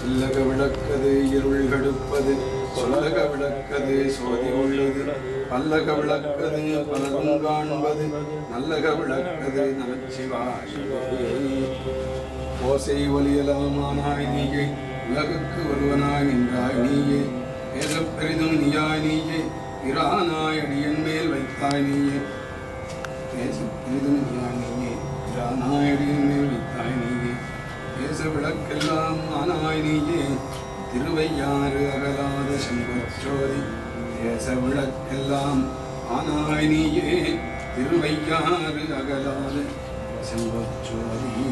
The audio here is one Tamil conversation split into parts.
இல்லக விளக்கது இருள் கடுப்பது சொல்லக விளக்கது சோதி உள்ளது பல்லக விளக்கது பலதும் காண்பது நல்லக விளக்கது நமச்சிவாயே ஓசை ஒலியலாமானாய் நீயே உலகுக்கு ஒருவனாய் நின்றாய் நீயே ஏகப் பெரிதும் நீயாய் நீயே இரானாய் அடியன் மேல் வைத்தாய் நீயே ஏசப் பெரிதும் நீயாய் நீயே இரானாய் அடியன் மேல் வைத்தாய் நீயே ஏச விளக்கெல்லாம் ஆனாய் நீயே திருவையாறு அகலாத செம்பச்சோதி ஏச விளக்கெல்லாம் ஆனாய் நீயே திருவையாறு அகலாத செம்பச்சோதி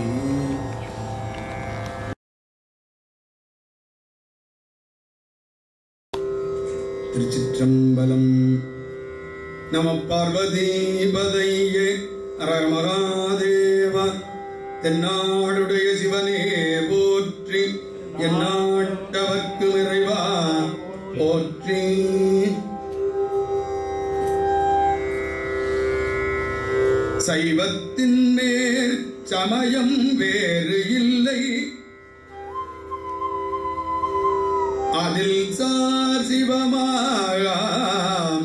திருச்சிற்றம்பலம் நம பார்வதீபதையே அரமராதேவ தென்னாடுடைய சிவனே போற்றி எந்நாட்டவர்க்கு இறைவா போற்றி சைவத்தின் மேல் சமயம் வேறு இல்லை அதில் சார் சிவமாகாம்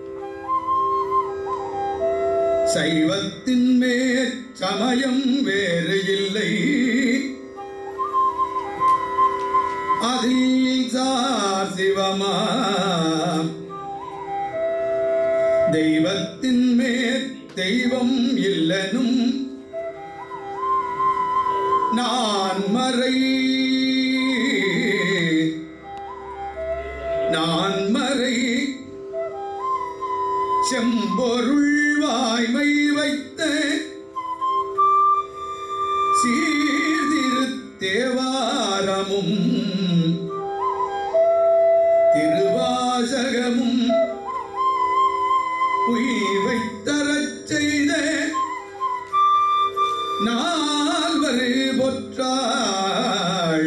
சைவத்தின் மேற் சமயம் வேறு இல்லை அதில் சார் சிவமாம் தெய்வத்தின் மேற் தெய்வம் இல்லனும் நான் மறை நான் மறை செம்பொருள் வாய்மை வைத்த சீர்திரு தேவாரமும் திருவாசகமும் உய்வைத்தரச் செய்த நால்வர் பொற்றாள்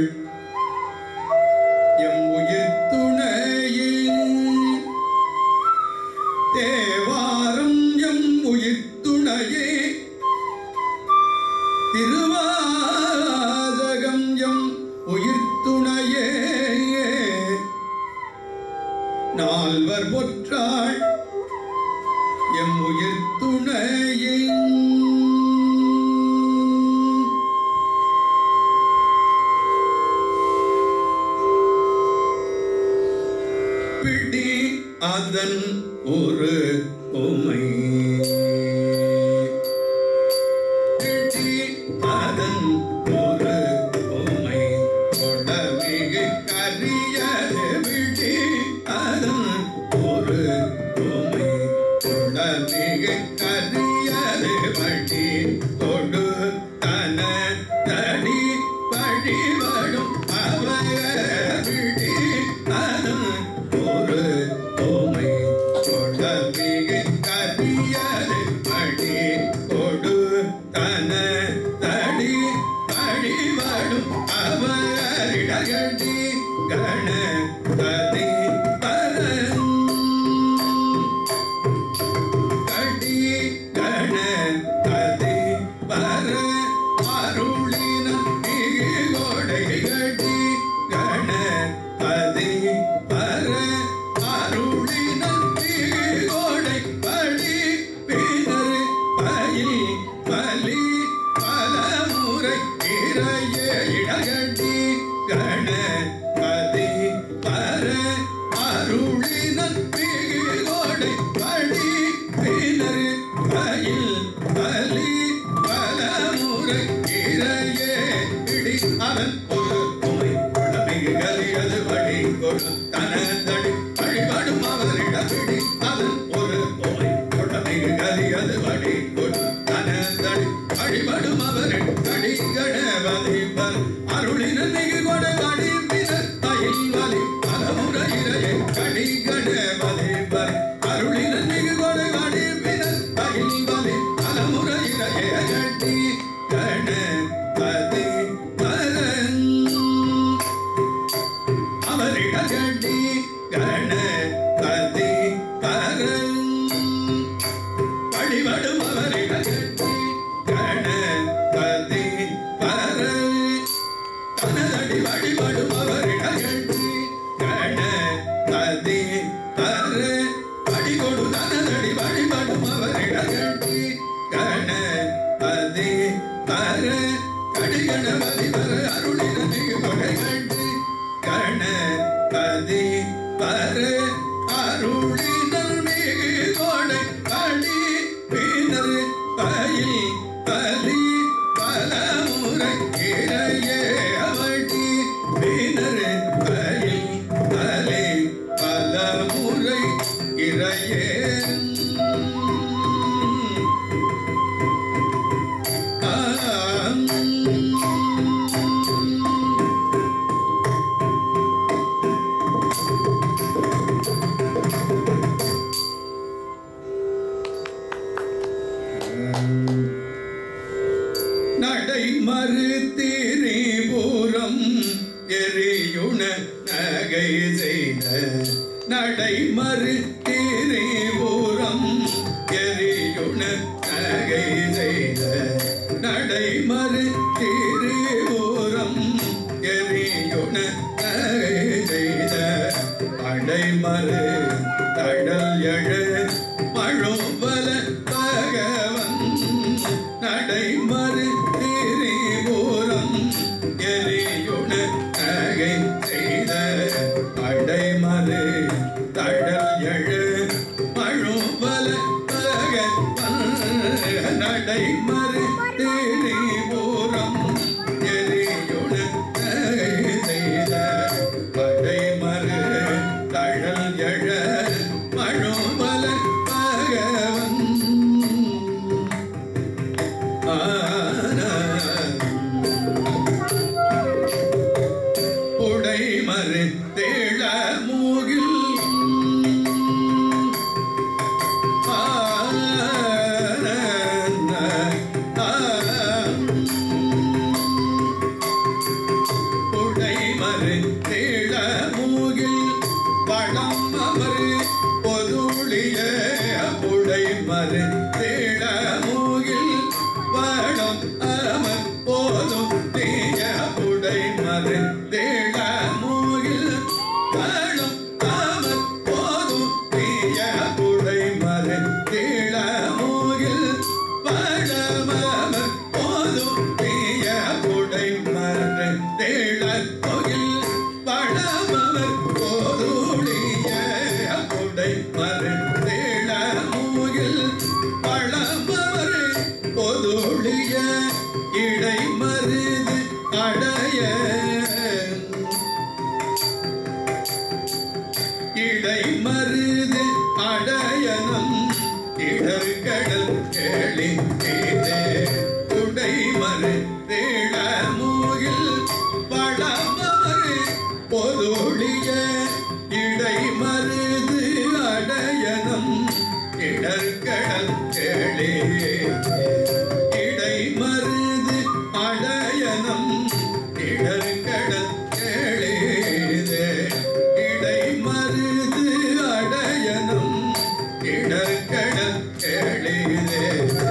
எம் உயிர் துணையில் தேவாரம் எம் உயிர் துணையே திருவாசகம் எம் உயிர் துணையே நால்வர் பொற்றாள் எம் உயிர் துணையே பிடி அதன் ஒரு உமை பிடி அதன் ஒரு உமை கொடமிகு கரியது பிடி அதன் ஒரு உமை கொடமிகு கரியது வழி கொடு தன தடி வழிபடும் அவரடி அதன் ஒரு ஓமை கொடமிகு கரியது வழி கொடு தன தடி வழிபடும் அவரிடகடி கண கதி பரன் கடி கண கதி பர அருளின கொடை கடி கண கதி பர அருளின கொடை படி பினர் பயில் பலி பலமுறை இறைய இடகடி கண கதி பர அருளின கொடை படி பினர் பயில் பலி பலமுறை இறையே இடி அவன் ஒரு உமை உடம்பிகு கலியது வழி கொடு தனதடி வழிபடும் அவரிடமிடி அவன் ஒரு உமை உடம்பிகு கலியது வழி கொடு தனதடி வழிபடும் அவரின் கடி கணபதி பல் அருளின மிகு கொடை வடி பினர் பயில் வலி பலமுறை இறையே கடி கணபதி பல் அருளின மிகு கொடை வடி பினர் பயில் வலி பலமுறை இறையே கட்டி கணபதி பரன் அவரிடகடி கணபதி பரன் வழிபடும் அவரிடகடி கணபதி பரன் தனதடி வழிபடும் அவர் வர கடிகணபதி வர அருளின மிகு தொகை கண்டு கணபதி வர அருளினல் மிகு தொடை அடி பின்னர் பயில் பலி பலமுறை இறையே அவடி பின்னர் பயில் பலி பலமுறை இறையே நடை மறுத்திரிபுரம் எரியுண நகை செய்த நடை மறுத்திரிபுரம் எரியுண நகை செய்த நடை மறுத்திரிபுரம் எரியுண நகை செய்த அடைமறு தடல் எழ மழுவல பகவன் நடைமறு திரிபுரம் எரியுண நகை செய்த அடைமறு தடல் எழு மழுவல பகவன் நடைமறு திரிபுரம் எரியுண நகை செய்த அடைமறு தழல் எழ மழுவல பகவன் உடை மறு தேழ மூகில் உடை மறு தேழ மூகில் பழம் அமரு பொதுளிய உடை மறு தேழ மூகில் பழம் அமர் போதும் தேய உடை மறு தேழ மூகில் பழம் அமர் போதும் தேய உடை மறு தேழ மூகில் பழம் அமர் போதும் தேய உடை மறு தேழ மூகில் பழமவர் போதுடைய உடை மறு தேழ மூகில் பழமவர் பொதுளிய இடை மருது அடைய இடை மருது அடையனம் இடர்கடல் கேளி செய்தே உடை மறு தேழ மூகில் பழமவர் பொதுளிய இடை மருது அடையனம் இடர்கடல் கேளே இடை மருது அடையனம் இடர்கடல் கேளேதே இடை மருது அடையனம் இடர்கடல் கேளேதே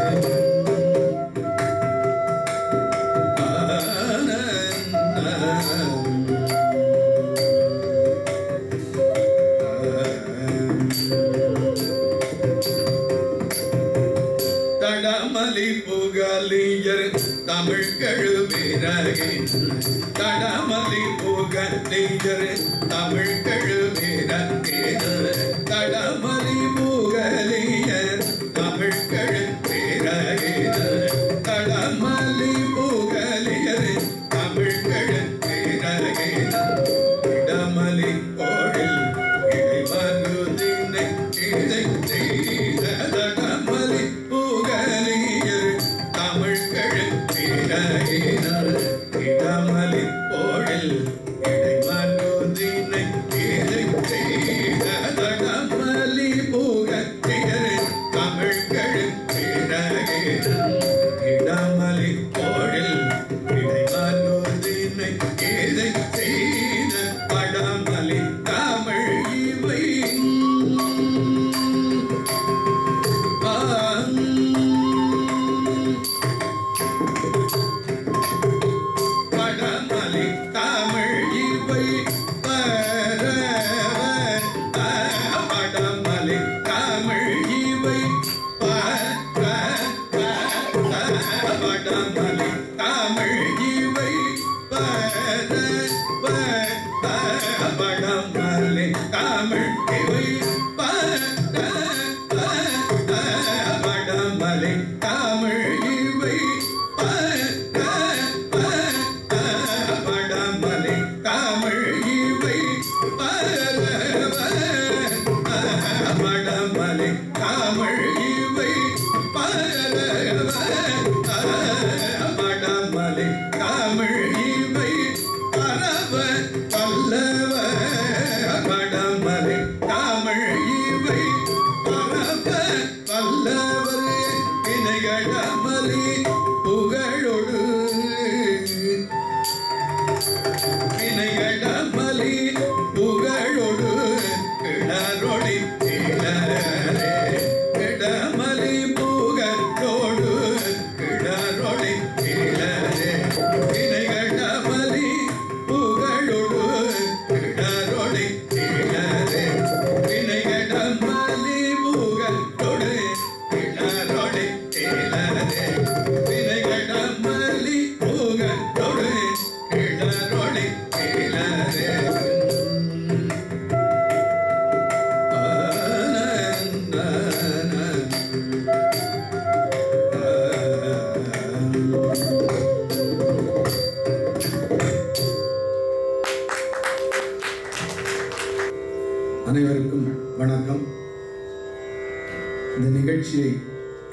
தடமலி புகலியர் தமிழ் கழுவிறகே தடமலி புகலியர் தமிழ் கழுவிறகே தடமலி புகலியர் தமிழ் கழுவிறகே தடமலி புகலியர் தமிழ் கழுவிறகே இடமலி கோழில் இடைமருதினை இதை செய்த தடமலி புகலியர் தமிழ் கழுத்திரையினர் இடமலி கோழில் இடைமருதினை இதை செய்த தடமலி புகலியர் தமிழ் கழுத்திரையினர் இடமலி கோழில் இடைமருதினை இதை செய்த படமலி தமிழ் இவை படமலி தமிழ் இவை பரவர் படமலி தமிழ் இவை படமலி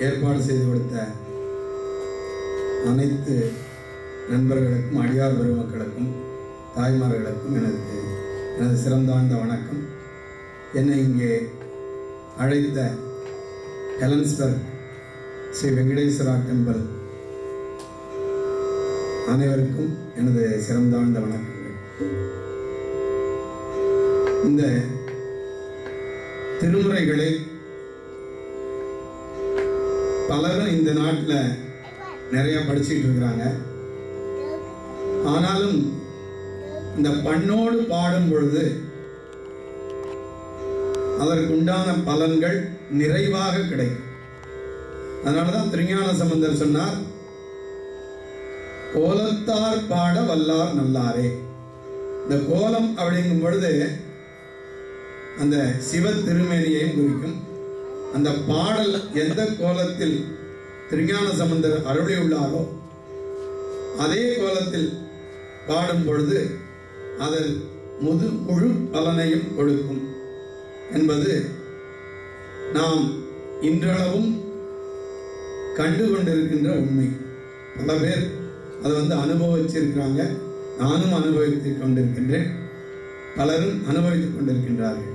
ஏற்பாடு செய்து கொடுத்த அனைத்து நண்பர்களுக்கும் அடியார் பெருமக்களுக்கும் தாய்மார்களுக்கும் எனது எனது சிறந்தாழ்ந்த வணக்கம் என்னை இங்கே அழைத்த ஹெலன்ஸ்பர்க் ஸ்ரீ வெங்கடேஸ்வரா டெம்பிள் அனைவருக்கும் எனது சிறந்தாழ்ந்த வணக்கங்கள் இந்த திருமுறைகளை பலரும் இந்த நாட்டில் நிறைய படிச்சுட்டு இருக்கிறாங்க ஆனாலும் இந்த பண்ணோடு பாடும் பொழுது அதற்குண்டான பலன்கள் நிறைவாக கிடைக்கும் அதனாலதான் திருஞான சம்பந்தர் சொன்னார் கோலத்தார் பாட வல்லார் நல்லாரே இந்த கோலம் அப்படிங்கும் பொழுது அந்த சிவ திருமேனியையும் குறிக்கும் அந்த பாடல் எந்த கோலத்தில் திருஞான சம்பந்தர் அருளியுள்ளாரோ அதே கோலத்தில் பாடும் பொழுது அதில் முது முழு பலனையும் கொடுக்கும் என்பது நாம் இன்றளவும் கண்டு கொண்டிருக்கின்ற உண்மை பல பேர் அதை வந்து அனுபவிச்சிருக்கிறாங்க நானும் அனுபவித்துக் கொண்டிருக்கின்றேன் பலரும் அனுபவித்துக் கொண்டிருக்கின்றார்கள்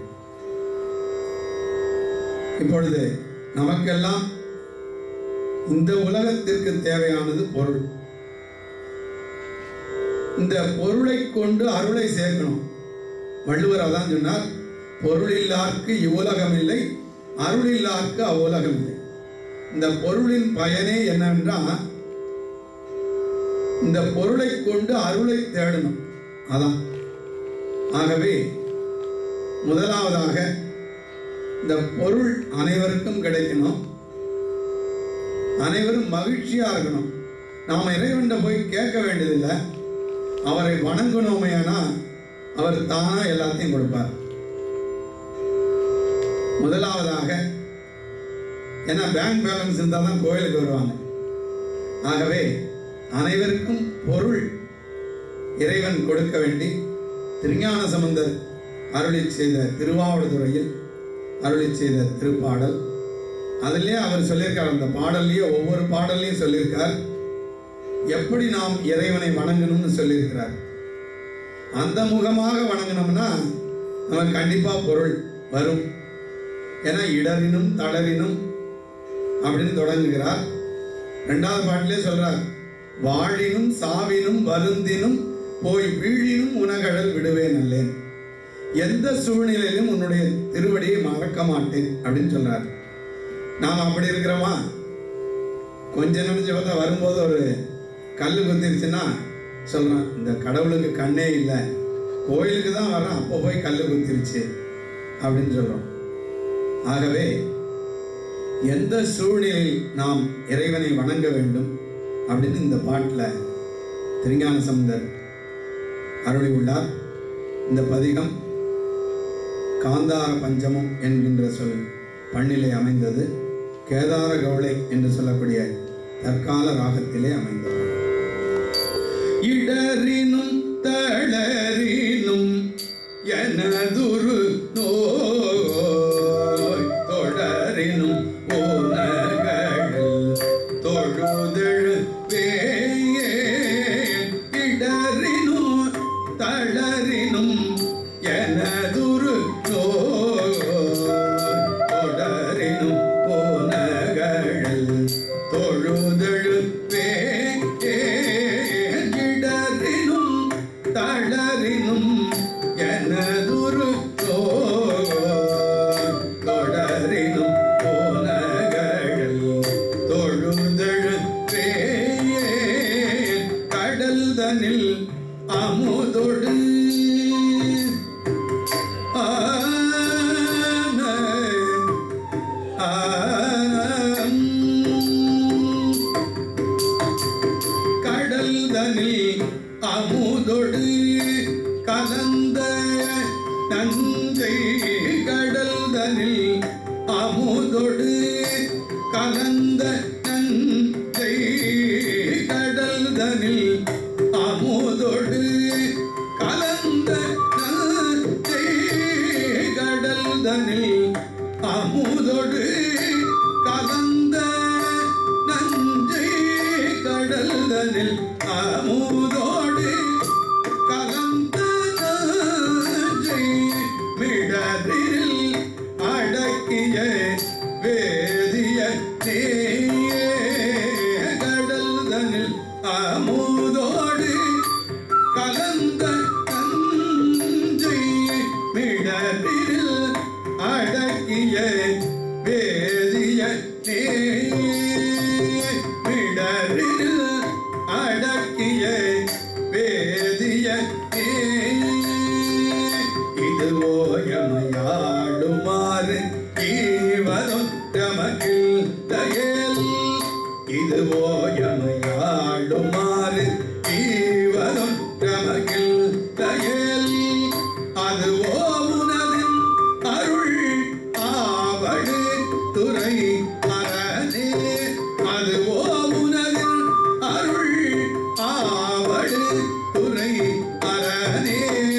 இப்பொழுது நமக்கெல்லாம் இந்த உலகத்திற்கு தேவையானது பொருள் இந்த பொருளை கொண்டு அருளை சேர்க்கணும் வள்ளுவர் அதான் சொன்னார் பொருள் இல்லார்க்கு இவ்வுலகம் இல்லை அருள் இல்லார்க்கு அவ்வுலகம் இல்லை இந்த பொருளின் பயனே என்னவென்றால் இந்த பொருளை கொண்டு அருளை தேடணும் அதான் ஆகவே முதலாவதாக இந்த பொருள் அனைவருக்கும் கிடைக்கணும் அனைவரும் மகிழ்ச்சியா இருக்கணும் நாம இறைவன்ட போய் கேட்க வேண்டியதில்லை அவரை வணங்கணுமையானா அவர் தானா எல்லாத்தையும் கொடுப்பார் முதலாவதாக ஏன்னா பேங்க் பேலன்ஸ் இருந்தால் தான் கோயிலுக்கு வருவாங்க ஆகவே அனைவருக்கும் பொருள் இறைவன் கொடுக்க வேண்டி திருஞான சம்பந்தர் அருளி செய்த திருவாவடுதுறையில் அருளி செய்த திருப்பாடல் அதிலே அவர் சொல்லியிருக்கார் அந்த பாடல்லையே ஒவ்வொரு பாடல்லையும் சொல்லியிருக்கார் எப்படி நாம் இறைவனை வணங்கணும்னு சொல்லியிருக்கிறார் அந்த முகமாக வணங்கினோம்னா நமக்கு கண்டிப்பா பொருள் வரும் ஏன்னா இடரினும் தளரினும் அப்படின்னு தொடங்குகிறார் ரெண்டாவது பாட்டிலே சொல்றார் வாழினும் சாவினும் வருந்தினும் போய் வீழினும் உனகடல் விடுவேன் அல்லேன் எந்த சூழ்நிலையிலும் உன்னுடைய திருவடியை மறக்க மாட்டேன் அப்படின்னு சொல்றார் நாம் அப்படி இருக்கிறோமா கொஞ்ச நிமிஷம் பார்த்தா வரும்போது ஒரு கல் குத்திருச்சுன்னா சொல்றான் இந்த கடவுளுக்கு கண்ணே இல்லை கோயிலுக்கு தான் வர்றேன் அப்போ போய் கல் குத்திருச்சு அப்படின்னு சொல்றோம் ஆகவே எந்த சூழ்நிலையில் நாம் இறைவனை வணங்க வேண்டும் அப்படின்னு இந்த பாட்டில் திருஞான சம்பந்தர் அருளி உள்ளார் இந்த பதிகம் காந்தார பஞ்சமம் என்கின்ற சொல் பண்ணிலே அமைந்தது கேதார கவுளை என்று சொல்லக்கூடிய தற்கால ராகத்திலே அமைந்தது இடரினும் தளரினும் எனதுரு நோய் தொடரினும் ஓனகடல் தொழுதழு இடரினும் தளரினும் எனதுரு நோய் தொடரினும் ஓனகடல் தொழுதழு இடரினும் தளரினும் எனதுரு தொடரினும் போனகழல் தொழுதழு கடல் தனில் அமுதொடு ஆன ஆம். கடல் தனில் அமுதொடு கலந்த நஞ்சை கடல் தனில் அமுதொடு கலந்த நஞ்சை கடல் தனில் அமுதொடு கலந்த நஞ்சை கடல் தனில் அமுதொடு கலந்த கடல்தனில் அமுதோடு கலந்த நஞ்சை மிடரில் அடக்கிய வேதிய நீயே கடல்தனில் அமுதோடு கலந்த நஞ்சை மிடரில் அடக்கிய வேதிய நீயே மிடரில் அடக்கிய வேதிய இது ஓயமையாடுமாறு ஈவரும் தமக்கில் தயல் இது ஓயமையாடுமாறு ஈவரும் தமக்கில் தயல் அது ஓமுனதின் அருள் ஆவடு துறை அரணே அது ஓமுனதின் அருள் ஆவடு துறை அரணே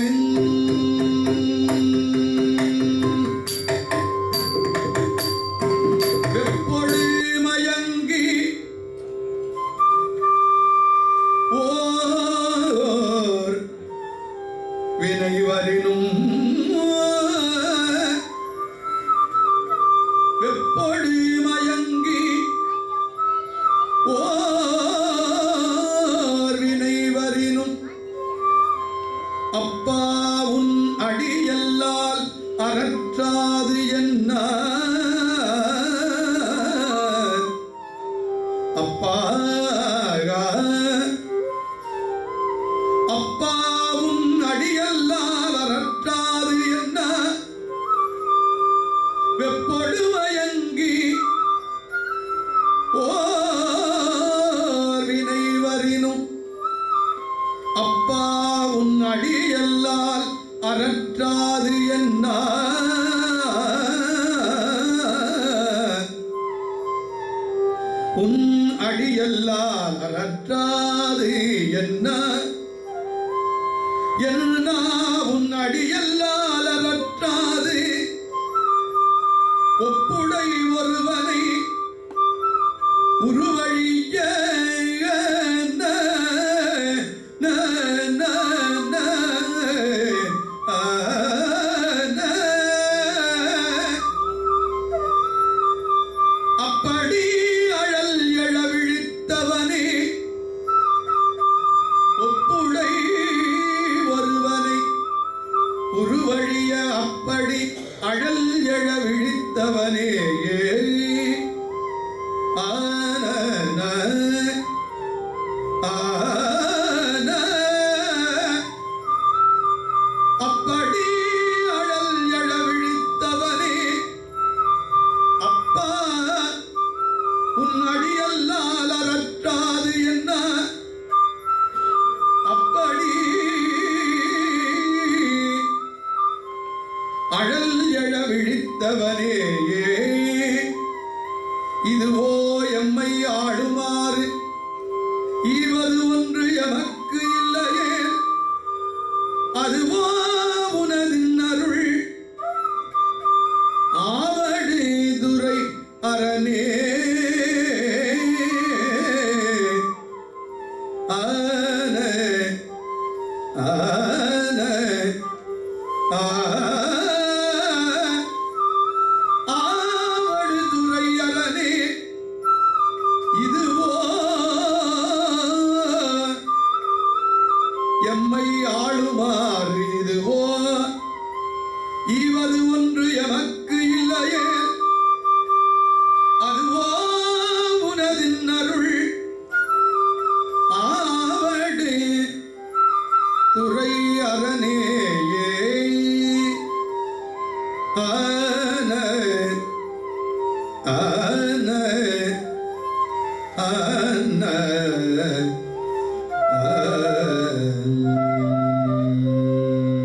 வெப்பொழு மயங்கி ஓர் வினைவரினும் வெப்பொழு மயங்கி ஓர் வினைவரினும் அப்பா உன் அடியல்லால் அறற்றாது என்ன அப்பா அப்பா உன் அடியல்லால் அறற்றாது என்ன வெப்பொடுமயங்கி ஓர் வினைவரினும் அப்பா உன் அடியல்லால் அறற்றாது என்ன உன் அடியல்லால் அறற்றாது என்ன என்ன உன் அடியல்லால் அறற்றாது ஒப்புடை ஒருவனை உருவழிய ந, ந, ந, ந, ஆ, ந. அப்படி அழல் எழ விழித்தவனே ஒப்புடை ஒருவனை உருவழிய அப்படி அழல் எழ விழித்தவனே ஆன ஆன அப்படி அழல் எழ விழித்தவனே அப்பா உன் அடியல்லால் அறற்றாது என்ன அப்படி அழல் எழ விழித்தவனே இதுவோ எம்மை ஆடுமாறு ஈவது ஒன்று எமக்கு இல்லையே அதுவோ உனதின் அருள் ஆவடு துரை அரணே ஆன ஆன ஆ ஆவடு துரை அரணே இதுவோ எம்மை ஆளுமாறு இதுவோ ஈவது ஒன்று எமக்கு இல்லையே அதுவோ உனதின் அருள் ஆவடு துறை அரணேயே ஆன ஆன ஆன ஆ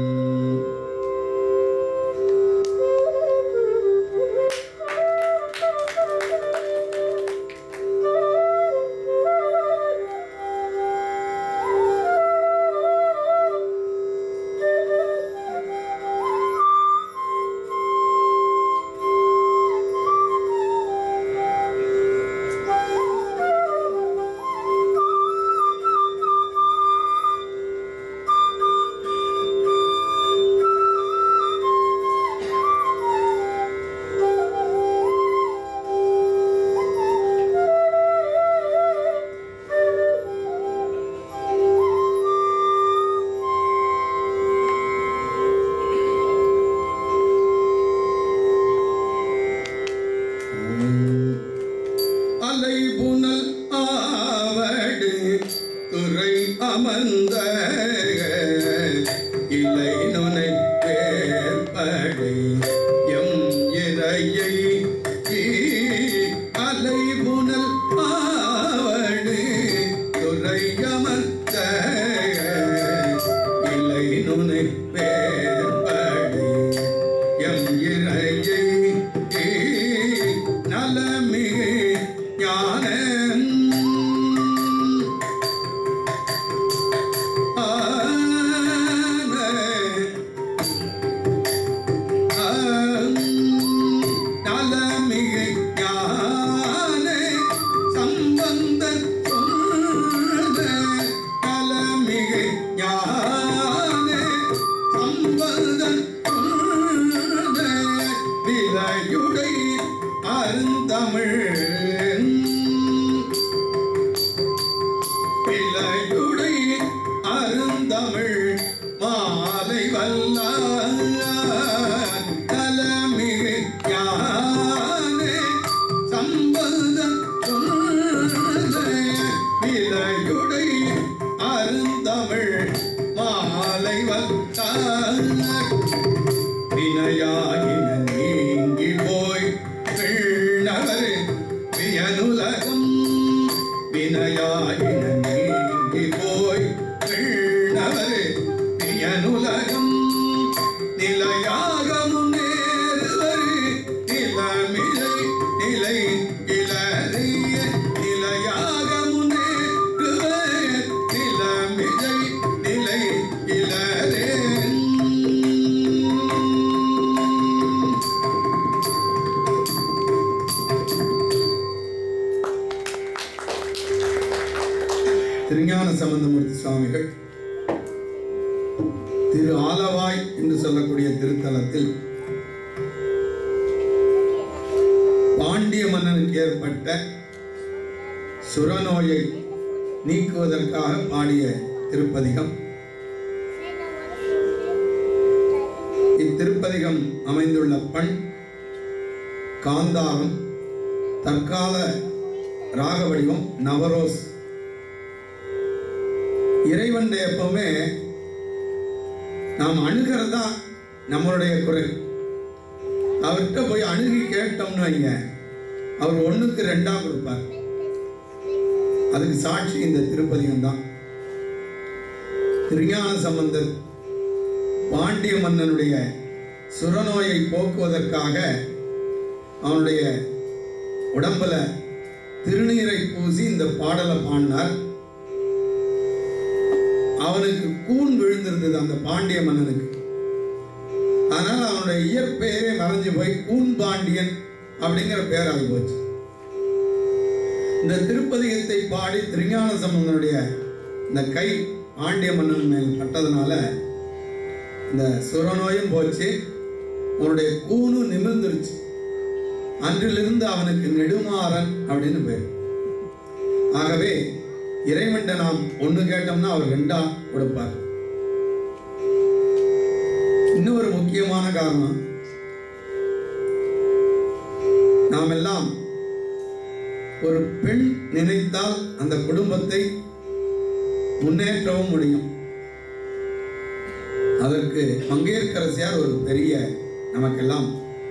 துறை அமர்ந்த இலை நுனை வேற்படை எம் இறையை அலை புனல் ஆவடு துறை அமர்ந்த இலை நுனை வேற்படை எம் இறையை நலமிகு ஞானம் நலமிகு ஞான சம்பந்தன் சொல்ல நலமிகு ஞான சம்பந்தன் சொல்ல விலையுடை அருந்தமிழ் பிள்ளையுடை அருந்தமிழ் மாலை வல்லார் நலமிகு ஞான சம்பந்தம் சொல்ல பிள்ளையுடை அருந்தமிழ் மாலை வல்லார் வினையாயின நீங்கி போய் பிள்ளவர் வியனுலகம் வினையாயின நீங்கி போய் பிள்ளவர் வியனுலகம் நிலையாக முன்னேறுவர் நிலமிழை நிலை இளறிய நிலையாக முன்னேறுவர் நிலமிழை நிலை இளரே திருஞான சம்பந்தமூர்த்தி சுவாமிகள் திரு ஆலவாய் என்று சொல்லக்கூடிய திருத்தலத்தில் பாண்டிய மன்னனுக்கு ஏற்பட்ட சுரநோயை நீக்குவதற்காக பாடிய திருப்பதிகம் இத்திருப்பதிகம் அமைந்துள்ள பண் காந்தாரம் தற்கால ராக வடிவம் நவரோஸ் இறைவன் எப்பவுமே நாம் அணுகிறது தான் நம்மளுடைய குறை அவர்கிட்ட போய் அணுகி கேட்டோம்னு வைங்க அவர் ஒண்ணுக்கு ரெண்டா கொடுப்பார் அதுக்கு சாட்சி இந்த திருப்பதிகம் தான் திருஞான சம்பந்தர் பாண்டிய மன்னனுடைய சுரநோயை போக்குவதற்காக அவனுடைய உடம்புல திருநீரை பூசி இந்த பாடலை பாடினார் அவனுக்கு கூன் விழுந்திருந்தது அந்த பாண்டிய மன்னனுக்கு அதனால அவனுடைய இயற்பெயரே மறைஞ்சு போய் கூன் பாண்டியன் அப்படிங்கிற பேர் ஆகி போச்சு இந்த திருப்பதிகத்தை பாடி திருஞான சம்பந்தனுடைய இந்த கை பாண்டிய மன்னன் மேல் பட்டதுனால இந்த சுரநோயும் போச்சு அவனுடைய கூணும் நிமிர்ந்துருச்சு அன்றிலிருந்து அவனுக்கு நெடுமாறன் அப்படின்னு பேர் ஆகவே இறைவன்ட நாம் ஒண்ணு கேட்டோம்னா அவர் ரெண்டா கொடுப்பார் இன்னொரு முக்கியமான காரணம் நாம் எல்லாம் ஒரு பெண் நினைத்தால் அந்த குடும்பத்தை முன்னேற்றவும் முடியும் அதற்கு பங்கேற்கரசியார் ஒரு பெரிய நமக்கெல்லாம்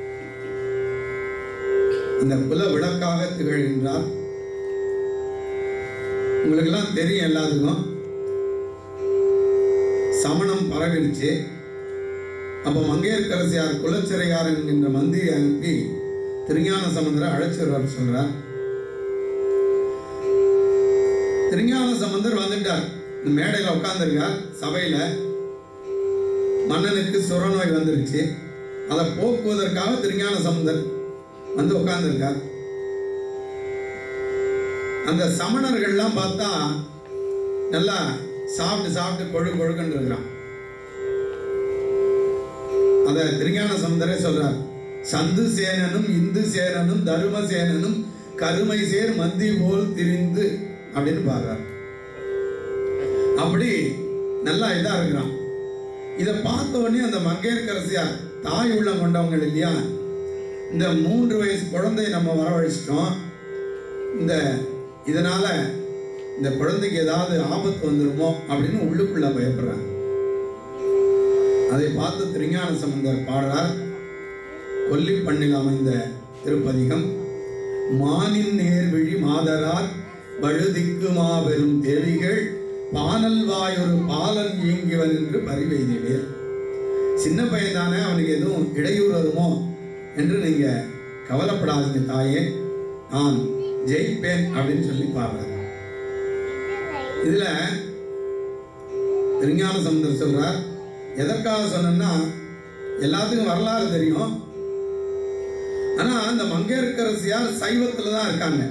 அந்த குல விளக்காக திகழ்கின்றார் உங்களுக்கெல்லாம் தெரியும் எல்லாத்துக்கும் சமணம் பரவிடுச்சு அப்ப மங்கையர்க்கரசியார் குலச்சிறையார் என்கின்ற மந்திரி அனுப்பி திருஞான சம்பந்தரை அழைச்சு வர சொல்றார் திருஞான சம்பந்தர் வந்துட்டார் இந்த மேடையில உட்கார்ந்திருக்கார் சபையில மன்னனுக்கு சுரநோய் வந்துருச்சு அதை போக்குவதற்காக திருஞான சம்பந்தர் வந்து உட்கார்ந்திருக்கார் அந்த சமணர்கள்லாம் பார்த்தா நல்லா சாப்பிட்டு சாப்பிட்டு கொழு கொழுக்கன்னு இருக்கிறான் அத திருஞான சமுந்தரே சொல்றார் சந்து சேனனும் இந்து சேனனும் தரும சேனனும் கருமை சேர் மந்தி போல் திரிந்து அப்படின்னு பாடுறார் அப்படி நல்லா இதா இருக்கிறான் இதை பார்த்த உடனே அந்த மங்கையர்கரசியார் தாய் உள்ளம் கொண்டவங்க இல்லையா இந்த மூன்று வயசு குழந்தையை நம்ம வரவழைச்சிட்டோம் இந்த இதனால இந்த குழந்தைக்கு ஏதாவது ஆபத்து வந்துருமோ அப்படின்னு உள்ளுக்குள்ள பயப்படுறாங்க அதை பார்த்து திருஞான சம்பந்தர் பாடுறார் கொல்லிப்பண்ணில் அமைந்த திருப்பதிகம் மானின் நேர்விழி மாதரார் வழுதிக்கு மாபெரும் தேவிகள் பானல் வாயொரு பாலன் இயங்கிவன் என்று பரிவெய்திவேர் சின்ன பையன் தானே அவனுக்கு எதுவும் இடையூறு வருமோ என்று நீங்க கவலைப்படாதீங்க தாயே நான் ஜெயிப்பேன் அப்படின்னு சொல்லி பாடுறார் இதுல திருஞான சமுந்தர் சொல்றார் எதற்காக சொன்னா எல்லாத்துக்கும் வரலாறு தெரியும் ஆனா அந்த மங்கையர்க்கரசியார் சைவத்துல தான் இருக்காங்க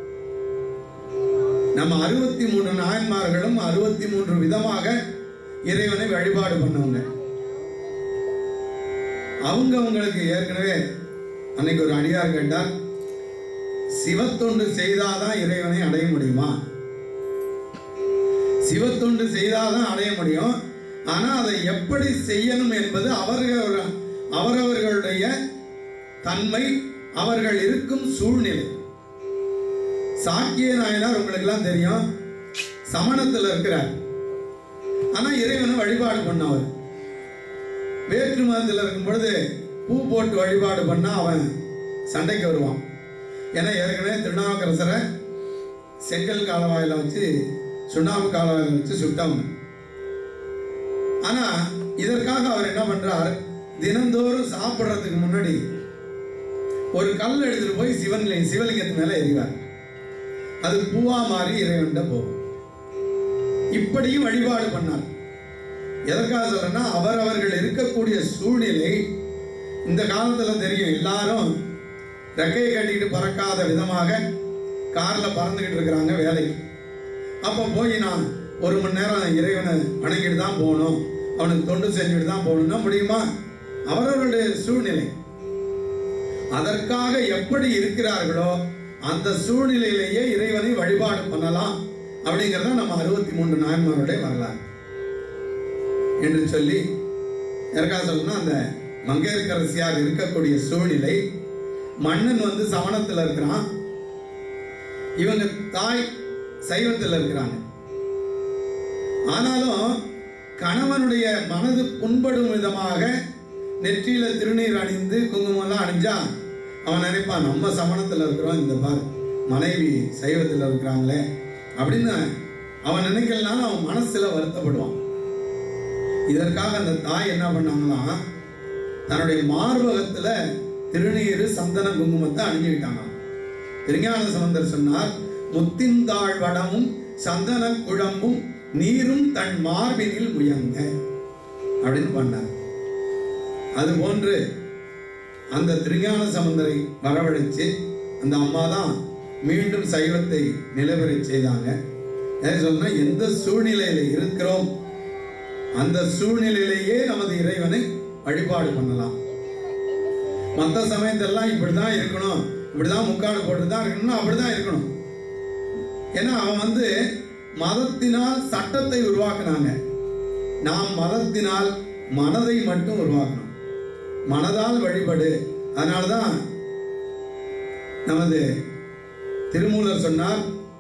நம்ம அறுபத்தி மூணு நாயன்மார்களும் அறுபத்தி மூன்று விதமாக இறைவனை வழிபாடு பண்ணவங்க அவங்க அவங்களுக்கு ஏற்கனவே அன்னைக்கு ஒரு அடியார் கேட்டார் சிவத்தொண்டு செய்தாதான் இறைவனை அடைய முடியுமா சிவத்தொண்டு செய்தாதான் அடைய முடியும் ஆனா அதை எப்படி செய்யணும் என்பது அவர்கள் அவரவர்களுடைய தன்மை அவர்கள் இருக்கும் சூழ்நிலை சாக்கிய நாயனார் உங்களுக்கு எல்லாம் தெரியும் சமணத்துல இருக்கிறார் ஆனா இறைவனை வழிபாடு பண்ணவர் வேற்று மதத்தில் இருக்கும் பொழுது பூ போட்டு வழிபாடு பண்ணா அவன் சண்டைக்கு வருவான் ஏன்னா ஏற்கனவே திருநாவுக்கரசரை செங்கல் காலவாயில வச்சு சுண்ணாம்பு காலவாயில வச்சு சுட்டவங்க ஆனா இதற்காக அவர் என்ன பண்றார் தினந்தோறும் சாப்பிடுறதுக்கு முன்னாடி ஒரு கல் எடுத்துட்டு போய் சிவன் சிவலிங்கத்து மேல எறிவார் அது பூவா மாறி இறைவன்கிட்ட போகும் இப்படியும் வழிபாடு பண்ணார் எதற்காக சொல்றேன்னா அவரவர்கள் இருக்கக்கூடிய சூழ்நிலை இந்த காலத்துல தெரியும் எல்லாரும் ரெக்கையை கட்டிட்டு பறக்காத விதமாக கார்ல பறந்துகிட்டு இருக்கிறாங்க வேலைக்கு அப்ப போய் நான் ஒரு மணி நேரம் இறைவனை வணங்கிட்டு தான் போகணும் அவனுக்கு தொண்டு செஞ்சுட்டு தான் போகணும்னா முடியுமா அவரவர்களுடைய சூழ்நிலை அதற்காக எப்படி இருக்கிறார்களோ அந்த சூழ்நிலையிலேயே இறைவனை வழிபாடு பண்ணலாம் அப்படிங்கறத நம்ம அறுபத்தி மூன்று நாயன்மாருடைய வரலாறு என்று சொல்லி எதற்காக சொல்லணும்னா அந்த மங்கையர்கரசியாக இருக்கக்கூடிய சூழ்நிலை மன்னன் வந்து சமணத்துல இருக்கிறான் இவங்க தாய் சைவத்தில் இருக்கிறாங்க ஆனாலும் கணவனுடைய மனது புண்படும் விதமாக நெற்றியில திருநீர் அணிந்து குங்குமம் எல்லாம் அணிஞ்சா அவன் நினைப்பான் நம்ம சமணத்துல இருக்கிறோம் இந்த பார் மனைவி சைவத்துல இருக்கிறாங்களே அப்படின்னு அவன் நினைக்கலனாலும் அவன் மனசுல வருத்தப்படுவான் இதற்காக அந்த தாய் என்ன பண்ணாங்களாம் தன்னுடைய மார்பகத்துல திருநீர் சந்தன குங்குமத்தை அணிஞ்சுக்கிட்டாங்களாம் திருஞான சம்பந்தர் சொன்னார் முத்தின்தாழ் வடமும் சந்தன குழம்பும் நீரும் தன் மார்பினில் முயங்க அப்படின்னு பண்ணார் அது போன்று அந்த திருஞான சம்பந்தரை வரவழைச்சு அந்த அம்மா தான் மீண்டும் சைவத்தை நிலவரச் செய்தாங்க ஏன் சொன்னா எந்த சூழ்நிலையில இருக்கிறோம் அந்த சூழ்நிலையிலேயே நமது இறைவனை வழிபாடு பண்ணலாம் மற்ற சமயத்தெல்லாம் இப்படிதான் இருக்கணும் இப்படிதான் முக்காடு போட்டு தான் இருக்கணும்னா அப்படிதான் இருக்கணும் ஏன்னா அவன் வந்து மதத்தினால் சட்டத்தை உருவாக்குனாங்க நாம் மதத்தினால் மனதை மட்டும் உருவாக்கணும் மனதால் வழிபடு அதனாலதான் நமது திருமூலர் சொன்னார்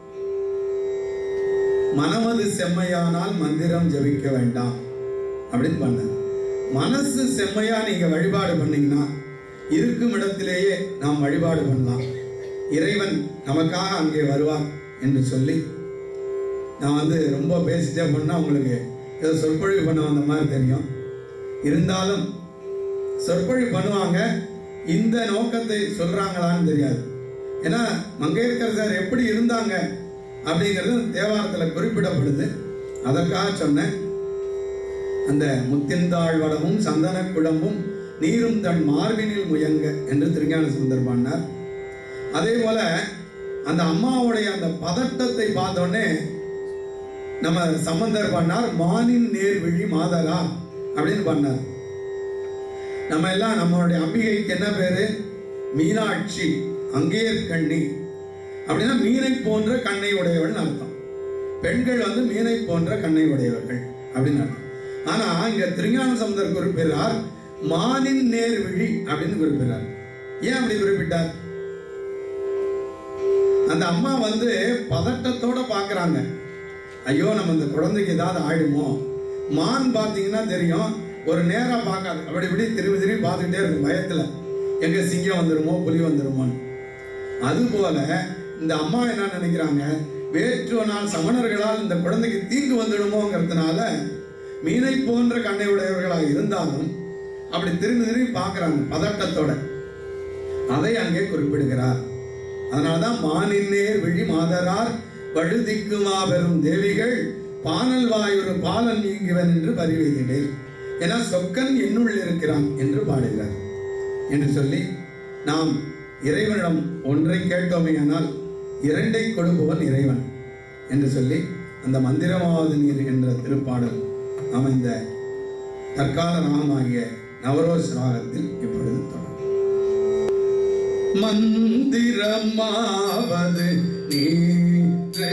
மனமது செம்மையானால் மந்திரம் ஜபிக்க வேண்டாம் அப்படின்னு பண்ணார் மனசு செம்மையா நீங்க வழிபாடு பண்ணீங்கன்னா இருக்கும் இடத்திலேயே நாம் வழிபாடு பண்ணலாம் இறைவன் நமக்காக அங்கே வருவார் என்று சொல்லி நான் வந்து ரொம்ப பேசிட்டே பண்ணா உங்களுக்கு ஏதோ சொற்பொழிவு பண்ண வந்த மாதிரி தெரியும் இருந்தாலும் சொற்பொழிவு பண்ணுவாங்க இந்த நோக்கத்தை சொல்றாங்களான்னு தெரியாது ஏன்னா மங்கையர்கரசர் எப்படி இருந்தாங்க அப்படிங்கிறது தேவாரத்தில் குறிப்பிடப்படுது அதற்காக சொன்னேன் அந்த முத்தின்தாழ் வடமும் சந்தன குழம்பும் நீரும் தன் மார்பினில் முயங்க என்று திருஞான சுந்தர் பாடினார் அதே போல அந்த அம்மாவுடைய அந்த பதட்டத்தை பார்த்தோடனே நம்ம சம்பந்தர் பண்ணார் மானின் நேர் விழி மாதரா அப்படின்னு பண்ணார் நம்ம எல்லாம் நம்மளுடைய அம்பிகைக்கு என்ன பேரு மீனாட்சி அங்கேயர் கண்ணி அப்படின்னா மீனை போன்ற கண்ணை உடையவள் அர்த்தம் பெண்கள் வந்து மீனை போன்ற கண்ணை உடையவர்கள் அப்படின்னு அர்த்தம் ஆனா இங்க திருஞான சமுதர் குறிப்பிடுறார் மானின் நேர் விழி அப்படின்னு குறிப்பிடுறார் ஏன் அப்படி குறிப்பிட்டார் அந்த அம்மா வந்து பதட்டத்தோட பாக்குறாங்க ஐயோ நம்ம இந்த குழந்தைக்கு ஏதாவது ஆயிடுமோ மான் பார்த்தீங்கன்னா தெரியும் ஒரு நேரா பார்க்காது அப்படி இப்படி திரும்பி திரும்பி பார்த்துக்கிட்டே இருக்கும் பயத்துல எங்க சிங்கம் வந்துருமோ புலி வந்துருமோன்னு அதுபோல இந்த அம்மா என்ன நினைக்கிறாங்க வேற்றுவனால் சமணர்களால் இந்த குழந்தைக்கு தீங்கு வந்துடுமோங்கிறதுனால மீனை போன்ற கண்ணை உடையவர்களாக இருந்தாலும் அப்படி திரும்பி திரும்பி பார்க்கறாங்க பதட்டத்தோட அதை அங்கே குறிப்பிடுகிறார் அதனால்தான் மானின்னேர் விழி மாதரார் வழுதிக்கு மாபெரும் தேவிகள் பானல் வாயுறு பாலன் நீங்குவன் என்று பரிவெய்திடேல் என சொக்கன் என்னுள் இருக்கிறான் என்று பாடுகிறார் என்று சொல்லி நாம் இறைவனிடம் ஒன்றை கேட்டோமேயானால் இரண்டை கொடுப்பவன் இறைவன் என்று சொல்லி அந்த மந்திரமாவது நீர் என்ற திருப்பாடல் அமைந்த தற்கால ராகமாகிய நவரோஸ் ராகத்தில் இப்பொழுது தொடரும் மந்திரமாவது நீரே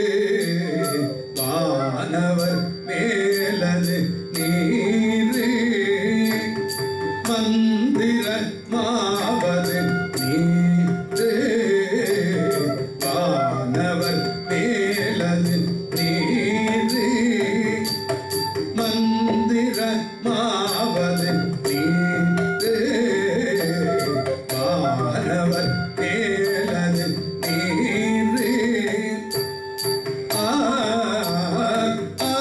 வானவர் மேலது நீரே மந்திரமாவது நீரே வானவர் மேலது நீரே மந்திரமாவது நீரே வானவர் மேலது நீரே ஆ ஆ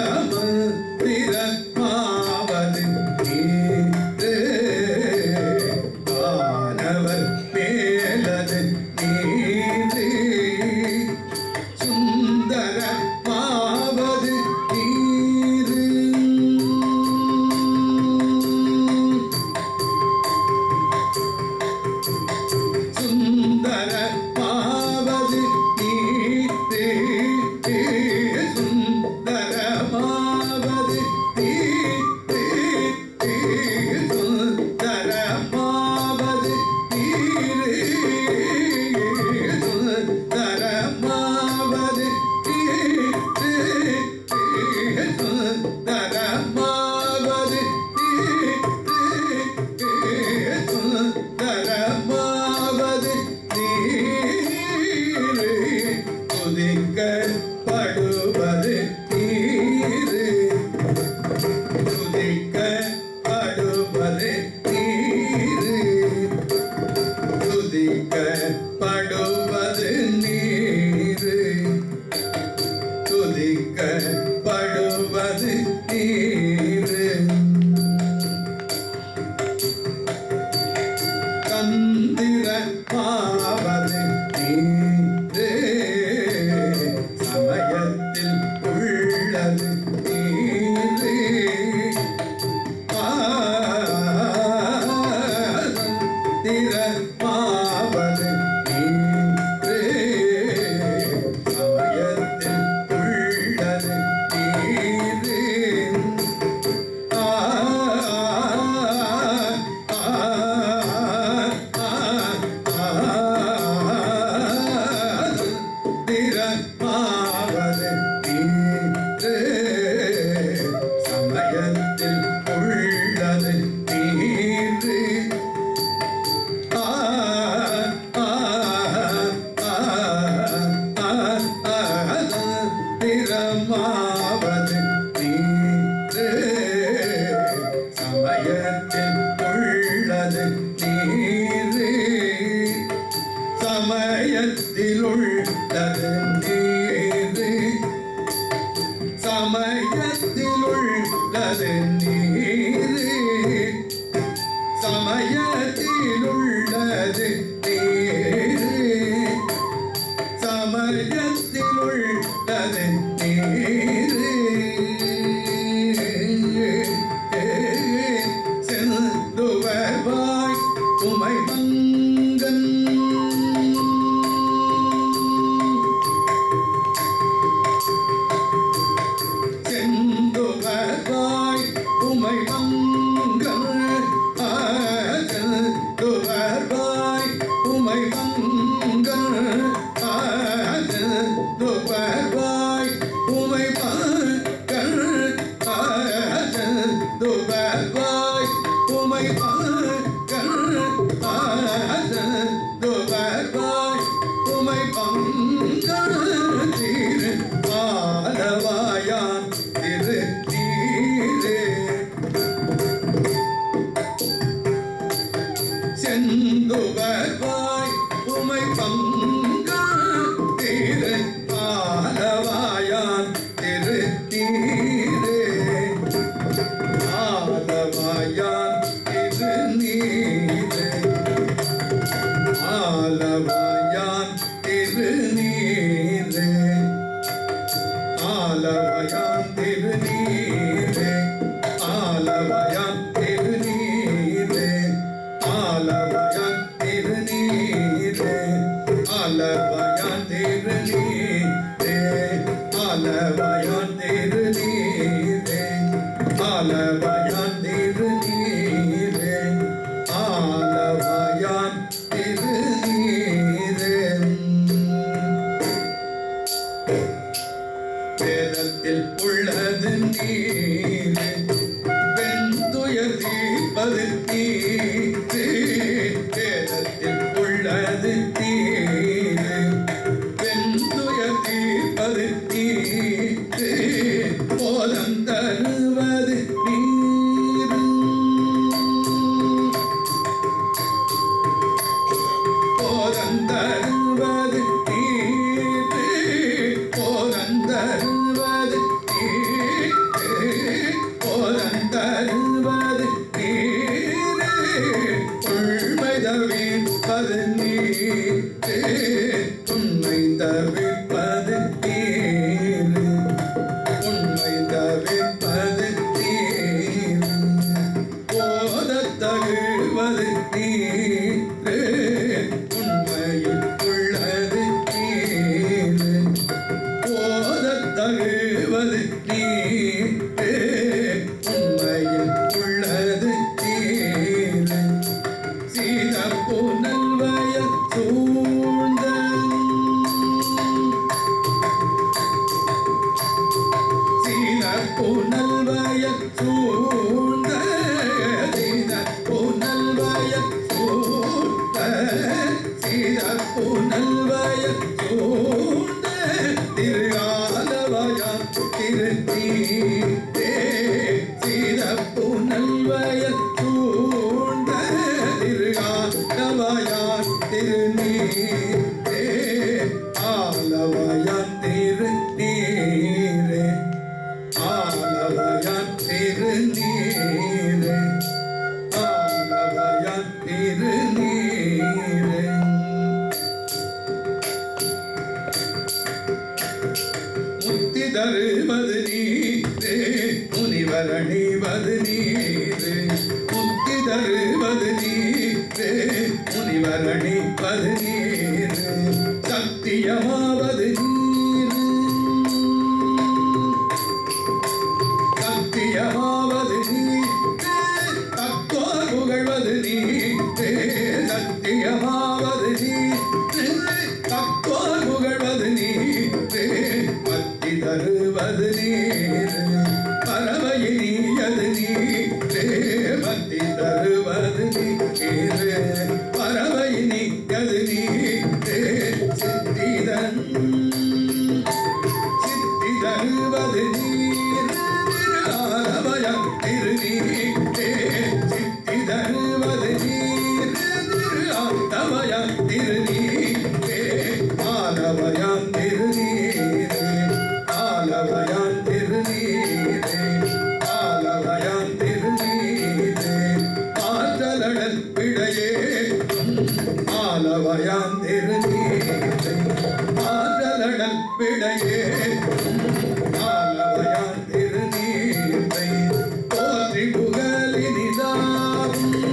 மந்திரமாவது நீரே வானவர் மேலது நீரே சுந்தர மாவது நீரு சுந்தர மாவது நீரே சுந்தர மாவது நீரே சுந்தர மாவது நீரே சுந்தர மாவது நீரே சுந்தர மாவது நீரே சுந்தரமாவது நீரே துதிக்கப்படுவது நீரே துதிக்கப்படுவது நீரே துதிக்கப்படுவது நீரே துதிக்கப்படுவது நீரே தந்திர மாவது நீரே சமயத்தில் உள்ளது நீரே தந்திர மாவது நீரே சமயத்தில் உள்ளது நீரே சமயத்தில் உள்ளது நீரு திறமாவது நீரே சமயத்தில் உள்ளது நீரே சமயத்தில் உள்ளது நீரே சமயத்தில் உள்ளது நீரே சமயத்தில் உள்ளது நீரே சமயத்தில் உள்ளது நீரே செந்துவர்வாய் உமை மங்கன் செந்துவர்வாய் உமை திருநீரே ஆலவாயான் திருநீரே ஆலவாயான் திருநீரே ஆலவாயான் திருநீரே ஆலவாயான் திருநீரே ஆலவாயான் திருநீரே ஆலவாயான் திருநீரே ஆலவாயான் திருநீரே ஆலவாயான் திருநீரே ஆலவாயான் திருநீரே வேதத்தில் உள்ளது நீரே வெந்துயர் தீர்ப்பது நீரே வேதத்தில் உள்ளது நீரே வெந்துயர் தீர்ப்பது நீரே போதம் தருவது நீர் போதந்தருவது நீரே போதந்தருவது நீரே போதந்தருவது நீரே உண்மை தவிர்ப்பது நீரே உண்மை தவிர்ப்பது நீரே உண்மை தவிர்ப்பது நீரே போதத் தழுவது நீரே உண்மையில் உள்ளது நீரே போதத் தழுவது நீரே உண்மையில் உள்ளது நீரே சீதப்பு நல்வய சூழ்ந்த சீன புனல்வய சூழ்ந்த சீன புனல்வய சூழ்ந்த சீன புனல்வய சூழ்ந்த திரு ஆலவய திரு நீரே சீன புனல்வய சூழ்ந்த திரு ஆலவய திரு நீரே ஆலவயான் திரு நீரே ஆலவயான் திரு நீரே ஆலவயான் திரு நீரே முத்தி தருவது நீரே முனிவர் அணிவது நீரே முத்தி தருவது நீரே முனிவர் அணிவது நீரே சத்தியமாவது நீரே சத்தியமாவது நீரே தத்துவ புகழ்வது நீரே சத்தியமாவது நீரே தத்துவ புகழ்வது நீரே பத்தி தருவது நீரே பரவையினியது நீரே பத்தி தருவது நீரே பரவையினியது நீரே சித்திதன் சித்தி தருவது நீர் திருநாரமய திருநீரே சித்தி தருவது நீர் திருநாரமய திருநீரே ஆலவயான் திருநீரே ஆலவயான் திருநீரே ஆலவயான் திருநீரே ஆற்றலடல் பிழையே ஆலவயான் திருநீரே ஆற்றலடல் பிழையே ஆலவயான் திருநீரை போற்றி புகழினிதாகும்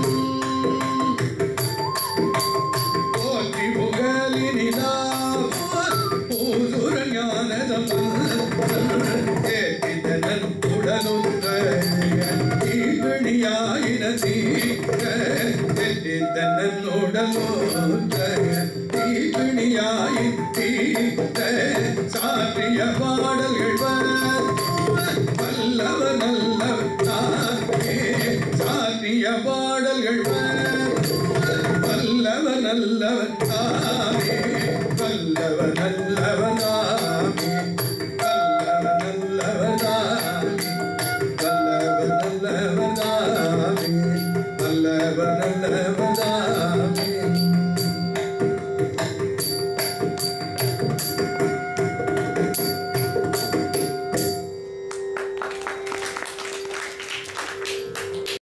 போற்றி புகழினிதாகும் பூதுர ஞானதம் கேட்டிதனன் உடலுற்ற தீவிணியாயின தீர கேட்டிதனன் உடலுற்ற தீவிணியாயின் தீர சாற்றிய பாடல்கள் வல்லவ நல்லவ தானே சாற்றிய பாடல்கள் வல்லவ நல்லவ தானே வல்லவ நல்லவ தானே வல்லவ நல்லவ தானே வல்லவ நல்லவ தானே வல்லவ நல்லவ தானே